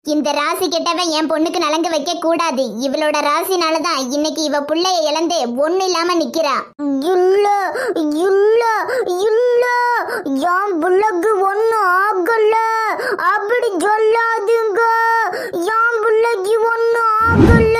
இந்த ராசி கெட்டவன் என் பொண்ணுக்கு நலங்கு வைக்க கூடாது இவளோட ராசினால தான் இன்னைக்கு இவ புள்ளைய இழந்து ஒண்ணு இல்லாம நிக்கிறா இல்ல இல்ல இல்ல என் புள்ளைக்கு ஒண்ணு ஆகல அப்படி சொல்லாதுங்க என் புள்ளைக்கு ஒண்ணு ஆகல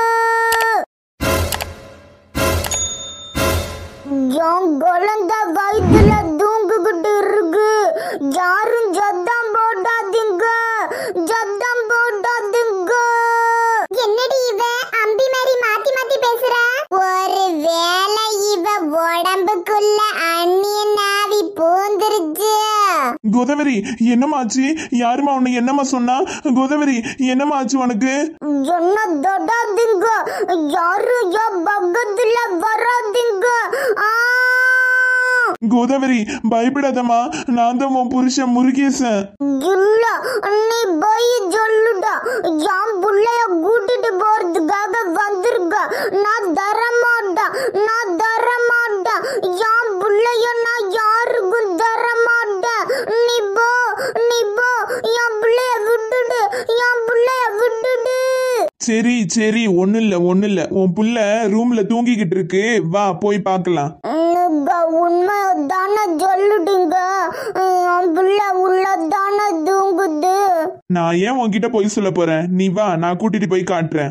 என் குழந்தை வயிற்றுல தூங்குகிட்டு இருக்கு யாரும் சத்தம் போடாதீங்க சத்தம் போடாதீங்க என்னடி இவ அம்பி மாதிரி மாத்தி மாத்தி பேசுற ஒரு வேளை இவ உடம்புக்குள்ள அந்நிய நாவி பூந்துருச்சு கோதாவரி என்னமாச்சு யாருமா உனக்கு என்னம்மா சொன்னா கோதாவரி என்னம்மா ஆச்சு உனக்கு என்ன தொடாதீங்க யாரும் என் பக்கத்துல வராதீங்க ஆ கோதாவரி பயப்படாதம்மா நான் தான் உன் புருஷன் முருகேசன் இல்ல நீ போய் சொல்லுடா என் புள்ளைய கூட்டிட்டு போறதுக்காக வந்திருக்க நான் தரமாட்டேன் நான் தரமாட்டேன் என் புள்ளைய நான் யாருக்கும் தரமாட்டேன் நீ போ நீ போ என் புள்ளைய விட்டுடு என் புள்ளைய விட்டுடு சரி சரி ஒன்றும் இல்லை ஒன்றும் இல்லை உன் புள்ள ரூம்ல தூங்கிக்கிட்டு இருக்கு வா போய் பார்க்கலாம் நீங்க உண்மை தானே சொல்லுடுங்க என் புள்ள உள்ள தானே தூங்குது நான் ஏன் உன்கிட்ட போய் சொல்ல போறேன் நீ வா நான் கூட்டிட்டு போய் காட்டுறேன்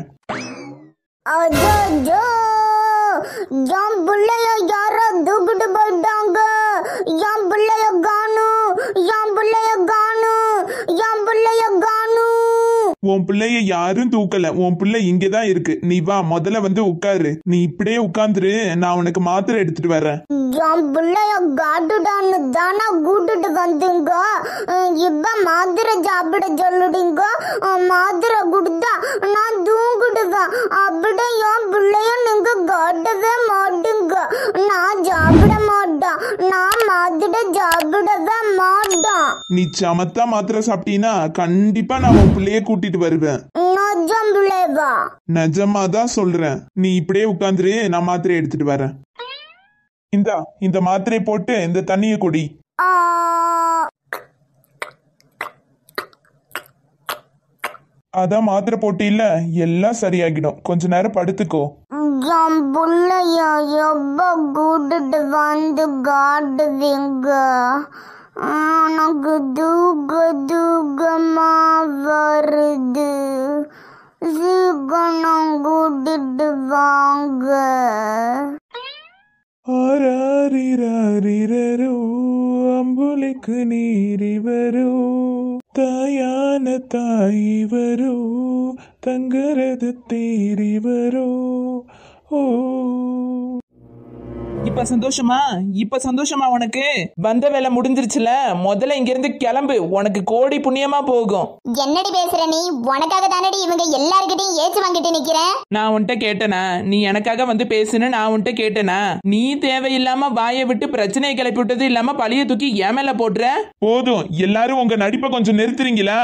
அஜோ என் பிள்ளைய யாரோ தூக்கிட்டு போயிட்டாங்க என் பிள்ளைய காணும் என் பிள்ளைய காணும் என் பிள்ளைய காணும் உன் பிள்ளைய யாரும் தூக்கல உன் பிள்ளை இங்கதான் இருக்கு நீ வா முதல்ல வந்து உட்காரு நீ இப்படியே உட்காந்துரு நான் உனக்கு மாத்திரை எடுத்துட்டு வரேன் என் பிள்ளைய காட்டுடான்னு தானே கூட்டிட்டு வந்தீங்க இப்ப மாத்திரை சாப்பிட சொல்லுறீங்க மாத்திரை கொடுத்தா நான் தூங்கிடுவேன் அப்படி என் பிள்ளைய நீங்க காட்டவே மாட்டீங்க நான் சாப்பிட மாட்டேன் நான் மாத்திரை சாப்பிடவே மாட்டேன் நீ சமத்தா மாத்திரை சாப்பிட்டீன்னா கண்டிப்பா நான் உன் பிள்ளைய கூட்டிட்டு வருவேன் நஜம் பிள்ளைவா நிஜமா தான் சொல்றேன் நீ இப்படியே உட்காந்துரு நான் மாத்திரை எடுத்துட்டு வரேன் இந்தா இந்த மாத்திரை போட்டு இந்த தண்ணிய குடி ஆ அதான் மாத்திரை போட்டு இல்ல எல்லாம் சரியாகிடும் கொஞ்ச நேரம் படுத்துக்கோ என் புள்ளைய எப்ப கூட்டிட்டு வந்து காட்டுவீங்க எனக்கு தூக்க தூக்கமா வருது சீக்கிரம் கூட்டிட்டு வாங்க ஆராரிராரிரரோ அம்புலிக்கு நீரிவரோ தாயான தாயிவரோ தங்கரது தேரிவரோ ஓ இப்ப சந்தோஷமா இப்ப சந்தோஷமா உனக்கு வந்த வேலை முடிஞ்சிருச்சுல முதல்ல இங்க இருந்து கிளம்பு உனக்கு கோடி புண்ணியமா போகும் என்னடி பேசுற நீ உனக்காக தானடி இவங்க எல்லார்கிட்டயும் ஏச்சு வாங்கிட்டு நிக்கிறேன் நான் உன்கிட்ட கேட்டனா நீ எனக்காக வந்து பேசுன்னு நான் உன்கிட்ட கேட்டனா நீ தேவையில்லாம வாயை விட்டு பிரச்சனையை கிளப்பி விட்டது இல்லாம பழிய தூக்கி என் மேல போடுற போதும் எல்லாரும் உங்க நடிப்பை கொஞ்சம் நிறுத்துறீங்களா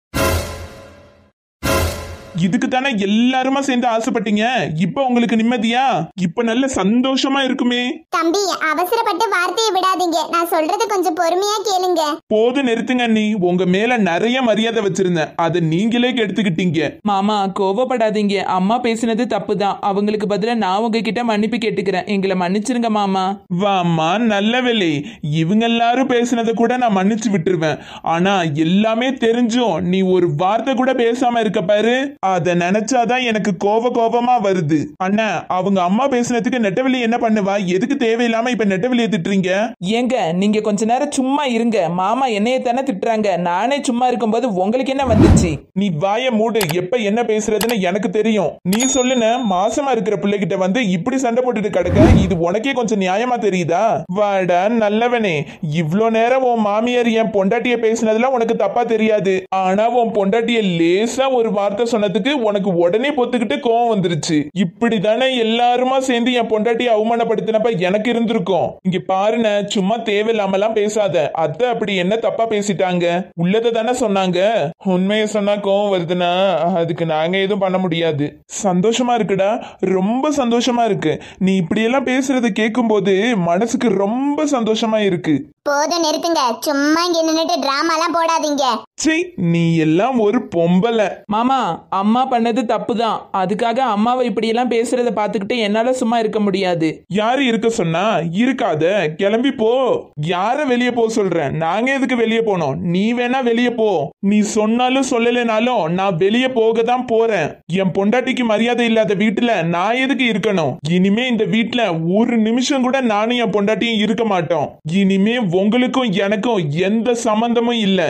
இதுக்கு தானே எல்லாருமா சேர்ந்து ஆசைப்பட்டீங்க இப்ப உங்களுக்கு நிம்மதியா இப்ப நல்ல சந்தோஷமா இருக்குமே தம்பி அவசரப்பட்டு வார்த்தையை விடாதீங்க நான் சொல்றது கொஞ்சம் பொறுமையா கேளுங்க போது நிறுத்துங்க நீ உங்க மேல நிறைய மரியாதை வச்சிருந்தேன் அதை நீங்களே கெடுத்துக்கிட்டீங்க மாமா கோவப்படாதீங்க அம்மா பேசினது தப்பு தான் அவங்களுக்கு பதிலா நான் உங்ககிட்ட மன்னிப்பு கேட்டுக்கிறேன் எங்களை மன்னிச்சிருங்க மாமா வாம்மா நல்ல வேலை இவங்க எல்லாரும் பேசுனதை கூட நான் மன்னிச்சு விட்டுருவேன் ஆனா எல்லாமே தெரிஞ்சும் நீ ஒரு வார்த்தை கூட பேசாம இருக்க பாரு அத நினைச்சாதான் எனக்கு கோவ கோபமா வருது அண்ணா அவங்க அம்மா பேசுனதுக்கு நெட்டவெளி என்ன பண்ணுவா எதுக்கு தேவையில்லாம இப்ப நெட்டவெளியை திட்டுறீங்க ஏங்க நீங்க கொஞ்ச நேரம் சும்மா இருங்க மாமா என்னைய தானே திட்டுறாங்க நானே சும்மா இருக்கும்போது உங்களுக்கு என்ன வந்துச்சு நீ வாய மூடு எப்ப என்ன பேசுறதுன்னு எனக்கு தெரியும் நீ சொல்லுன மாசமா இருக்கிற பிள்ளைகிட்ட வந்து இப்படி சண்டை போட்டுட்டு கிடக்க இது உனக்கே கொஞ்சம் நியாயமா தெரியுதா வாடா நல்லவனே இவ்ளோ நேரம் உன் மாமியார் என் பொண்டாட்டிய பேசுனதுல உனக்கு தப்பா தெரியாது ஆனா உன் பொண்டாட்டிய லேசா ஒரு வார்த்தை சொன்னதுல சொன்னதுக்கு உனக்கு உடனே பொத்துக்கிட்டு கோவம் வந்துருச்சு இப்படிதானே எல்லாருமா சேர்ந்து என் பொண்டாட்டியை அவமானப்படுத்தினப்ப எனக்கு இருந்திருக்கும் இங்க பாருன சும்மா தேவையில்லாமலாம் பேசாத அத்தை அப்படி என்ன தப்பா பேசிட்டாங்க உள்ளதை தானே சொன்னாங்க உண்மையை சொன்னா கோவம் வருதுன்னா அதுக்கு நாங்க எதுவும் பண்ண முடியாது சந்தோஷமா இருக்குடா ரொம்ப சந்தோஷமா இருக்கு நீ இப்படியெல்லாம் பேசுறத கேட்கும்போது மனசுக்கு ரொம்ப சந்தோஷமா இருக்கு போதும் நிறுத்துங்க சும்மா இங்க நின்னுட்டு டிராமாலாம் போடாதீங்க சீ நீ எல்லாம் ஒரு பொம்பளை மாமா அம்மா பண்ணது தப்பு தான் அதுக்காக அம்மாவை இப்படியெல்லாம் பேசுறத பார்த்துக்கிட்டு என்னால சும்மா இருக்க முடியாது யாரு இருக்க சொன்னா இருக்காத கிளம்பி போ யார வெளியே போ சொல்றேன் நாங்க எதுக்கு வெளியே போனோம் நீ வேணா வெளியே போ நீ சொன்னாலும் சொல்லலைனாலும் நான் வெளியே போக தான் போறேன் என் பொண்டாட்டிக்கு மரியாதை இல்லாத வீட்டுல நான் எதுக்கு இருக்கணும் இனிமே இந்த வீட்டுல ஒரு நிமிஷம் கூட நானும் என் பொண்டாட்டியும் இருக்க மாட்டோம் இனிமே உங்களுக்கும் எனக்கும் எந்த சம்பந்தமும் இல்ல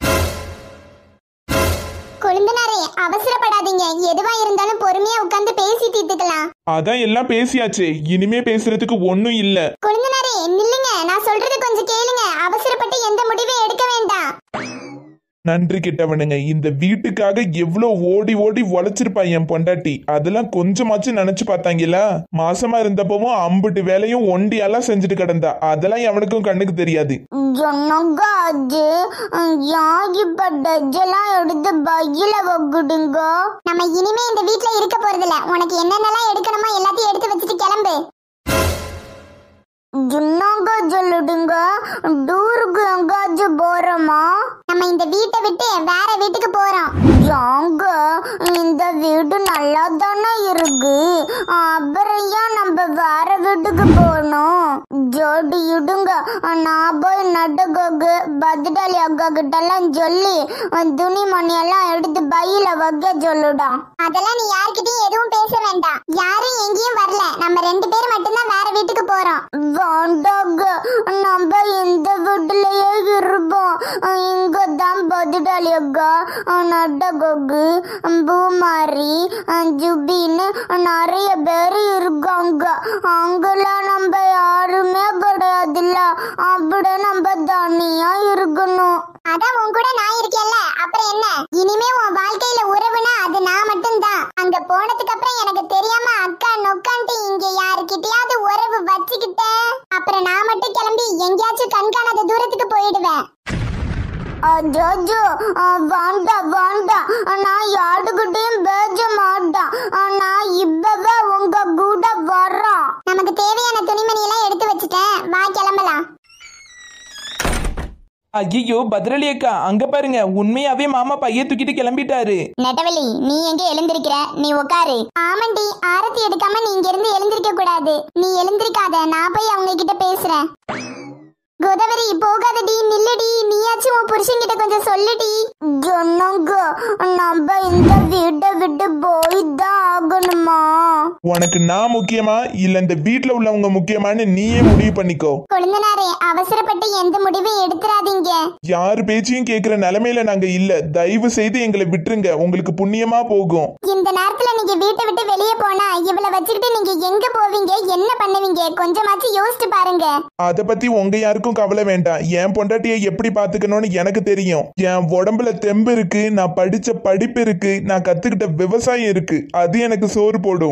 கொழுந்தனாரே அவசரப்படாதீங்க எதுவா இருந்தாலும் பொறுமையா உட்கார்ந்து பேசி தீர்த்துக்கலாம் அதான் எல்லாம் பேசியாச்சே இனிமே பேசுறதுக்கு ஒண்ணும் இல்ல கொழுந்தனாரே நில்லுங்க நான் சொல்றது கொஞ்சம் கேளுங்க அவசரப்பட்டு எந்த முடிவும் எடுக்க வேண்டாம் நன்றி கிட்டவனுங்க இந்த வீட்டுக்காக எவ்வளவு ஓடி ஓடி உழைச்சிருப்பா என் பொண்டாட்டி அதெல்லாம் கொஞ்சமாச்சும் நினைச்சு பார்த்தாங்களா மாசமா இருந்தப்பவும் அம்புட்டு வேலையும் ஒண்டியெல்லாம் செஞ்சுட்டு கிடந்தா அதெல்லாம் எவனுக்கும் கண்ணுக்கு தெரியாது என்னங்க அது யாகி பட்டெல்லாம் எடுத்து பையில வகுடுங்க நம்ம இனிமே இந்த வீட்ல இருக்க போறதில்ல உனக்கு என்னென்னலாம் எடுக்கணுமோ எல்லாத்தையும் எடுத்து வச்சுட்டு கிளம்பு என்னங்க சொல்லுடுங்க டூருக்கு எங்காச்சும் போறோமா நம்ம இந்த வீட்டை விட்டு வேற வீட்டுக்கு போறோம் யாங்க இந்த வீடு நல்லா தானே இருக்கு அப்புறம் ஏன் நம்ம வேற வீட்டுக்கு போகணும் ஜோடி இடுங்க நான் போய் நடுக்கு பத்டாலி அக்கா கிட்ட எல்லாம் சொல்லி துணி மணி எல்லாம் எடுத்து பையில வைக்க சொல்லுடா அதெல்லாம் நீ யார்கிட்டயும் எதுவும் பேச வேண்டாம் யாரும் எங்கேயும் வரல நம்ம ரெண்டு பேரும் மட்டும்தான் வேற வீட்டுக்கு போறோம் வேண்டாங்க நம்ம இந்த வீட்டுலயே இருப்போம் இங்க தான் பதுடாலி அக்கா நட்டகோகு பூமாரி ஜுபின்னு நிறைய பேர் இருக்காங்க அங்கெல்லாம் நம்ம யாருமே கிடையாதுல்ல அப்படி நம்ம தனியா இருக்கணும் அதான் உன் கூட நான் இருக்கேன்ல அப்புறம் என்ன இனிமே உன் வாழ்க்கையில உறவுனா அது நான் மட்டும்தான் அங்க போனதுக்கு அப்புறம் எனக்கு தெரியாம அக்கா நொக்கான்ட்டு இங்க யாருக்கிட்டயாவது உறவு வச்சுக்கிட்டேன் அப்புறம் நான் மட்டும் கிளம்பி எங்கேயாச்சும் கண்காணாத தூரத்துக்கு போயிடுவேன் அஜோஜோ வேண்டாம் வேண்டாம் நான் யாருக்கிட்டையும் பேச மாட்டேன் நான் இப்பவே உங்க கூட வர்றோம் நமக்கு தேவையான துணிமணி எல்லாம் எடுத்து வச்சுட்டேன் வா கிளம்பலாம் ஐயோ பத்ரலி அக்கா அங்க பாருங்க உண்மையாவே மாமா பைய தூக்கிட்டு கிளம்பிட்டாரு நெட்டவலி நீ எங்க எழுந்திருக்கிற நீ உட்காரு ஆமாண்டி ஆரத்தி எடுக்காம நீ இங்க இருந்து எழுந்திருக்க கூடாது நீ எழுந்திருக்காத நான் போய் அவங்க கிட்ட பேசுறேன் கோதாவரி போகாதடி நில்லுடி நீயாச்சும் உன் புருஷன்கிட்ட கொஞ்சம் சொல்லுடி ஜொன்னங்க நம்ம இந்த வீட்டை விட்டு போய் தான் ஆகணுமா உனக்கு நான் முக்கியமா இல்ல இந்த வீட்ல உள்ளவங்க முக்கியமான்னு நீயே முடிவு பண்ணிக்கோ கொழுந்தனாரே அவசரப்பட்டு எந்த முடிவும் எடுத்துறாதீங்க யாரு பேச்சையும் கேக்குற நிலைமையில நாங்க இல்ல தயவு செய்து எங்களை விட்டுருங்க உங்களுக்கு புண்ணியமா போகும் இந்த நேரத்துல நீங்க வீட்டை விட்டு வெளியே போனா இவளை வச்சுக்கிட்டு நீங்க எங்க போவீங்க என்ன பண்ணுவீங்க கொஞ்சமாச்சும் யோசிச்சு பாருங்க அத பத்தி உங்க யாருக்கும் கவலை வேண்டாம் என் பொண்டாட்டியை எப்படி பாத்துக்கணும்னு எனக்கு தெரியும் என் உடம்புல தெம்பு இருக்கு நான் படிச்ச படிப்பு இருக்கு நான் கத்துக்கிட்ட விவசாயம் இருக்கு அது எனக்கு சோறு போடும்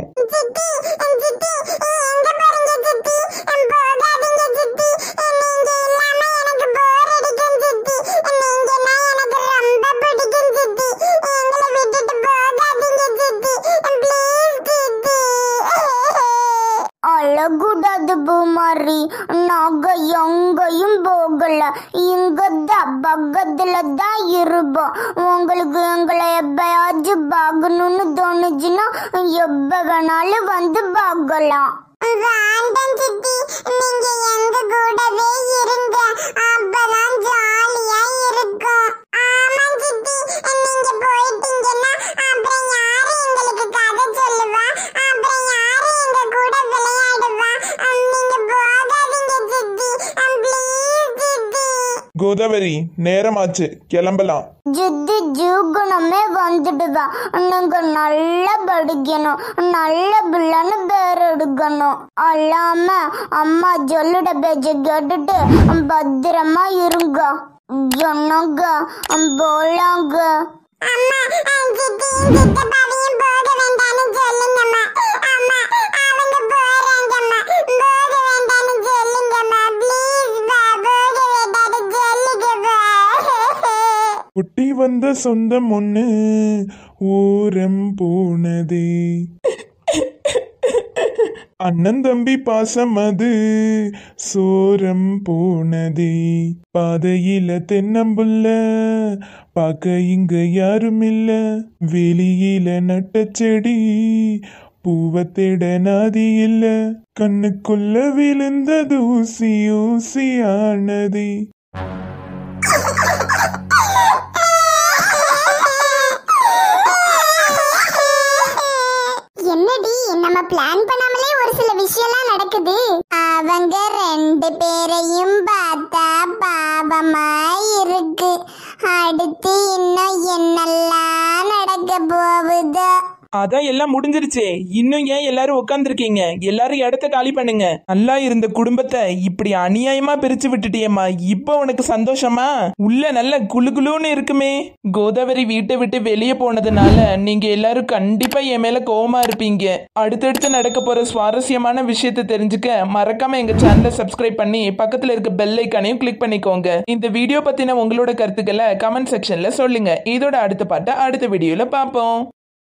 அழகுடாது பூமாரி நாங்க எங்கேயும் போகல இங்கதான் பக்கத்துல தான் இருப்போம் உங்களுக்கு எங்களை எப்பயாச்சும் பார்க்கணும்னு தோணுச்சுன்னா எப்ப வேணாலும் வந்து பார்க்கலாம் வேண்டாம் சித்தி நீங்க எங்க கூடவே இருங்க அப்பதான் ஜாலியா இருக்கும் ஆமா சித்தி நீங்க போயிட்டீங்கன்னா அப்புறம் யாரு எங்களுக்கு கதை சொல்லுவா அப்புறம் யாரு எங்க கூட விளையாடுவா நீங்க போகாதீங்க சித்தி ப்ளீஸ் சித்தி கோதாவரி நேரமாச்சு கிளம்பலாம் ஜித்து ஜூகுணமே வந்துடுதா நீங்க நல்லா படிக்கணும் நல்ல பிள்ளைன்னு பேர் எடுக்கணும் அல்லாம அம்மா சொல்லுட பேச்ச கேட்டுட்டு பத்திரமா இருங்க என்னங்க போலாங்க அம்மா ஒட்டி வந்த சொந்தம் ஒண்ணு ஓரம் போனதே அண்ணன் தம்பி பாசம் அது சோரம் போனதே பாதையில தென்னம்புள்ள பார்க்க இங்க யாரும் இல்ல வெளியில நட்ட செடி பூவை தேட நாதி இல்ல கண்ணுக்குள்ள விழுந்தது ஊசி ஊசி ஆனதே என்னடி நம்ம பிளான் பண்ணாமலே ஒரு சில விஷயம்லாம் நடக்குது அவங்க ரெண்டு பேரையும் பார்த்தா பாவமா இருக்கு அடுத்து இன்னும் என்னெல்லாம் நடக்க போகுதோ அதான் எல்லாம் முடிஞ்சிருச்சே இன்னும் ஏன் எல்லாரும் உட்காந்துருக்கீங்க எல்லாரும் இடத்த காலி பண்ணுங்க நல்லா இருந்த குடும்பத்தை இப்படி அநியாயமா பிரிச்சு விட்டுட்டியேம்மா இப்போ உனக்கு சந்தோஷமா உள்ள நல்ல குளு குளுன்னு இருக்குமே கோதாவரி வீட்டை விட்டு வெளியே போனதுனால நீங்க எல்லாரும் கண்டிப்பா என் மேல கோவமா இருப்பீங்க அடுத்தடுத்து நடக்க போற சுவாரஸ்யமான விஷயத்தை தெரிஞ்சுக்க மறக்காம எங்க சேனலை சப்ஸ்கிரைப் பண்ணி பக்கத்துல இருக்க பெல் ஐக்கானையும் கிளிக் பண்ணிக்கோங்க இந்த வீடியோ பத்தின உங்களோட கருத்துக்களை கமெண்ட் செக்ஷன்ல சொல்லுங்க இதோட அடுத்த பாட்டை அடுத்த வீடியோல பார்ப்போம்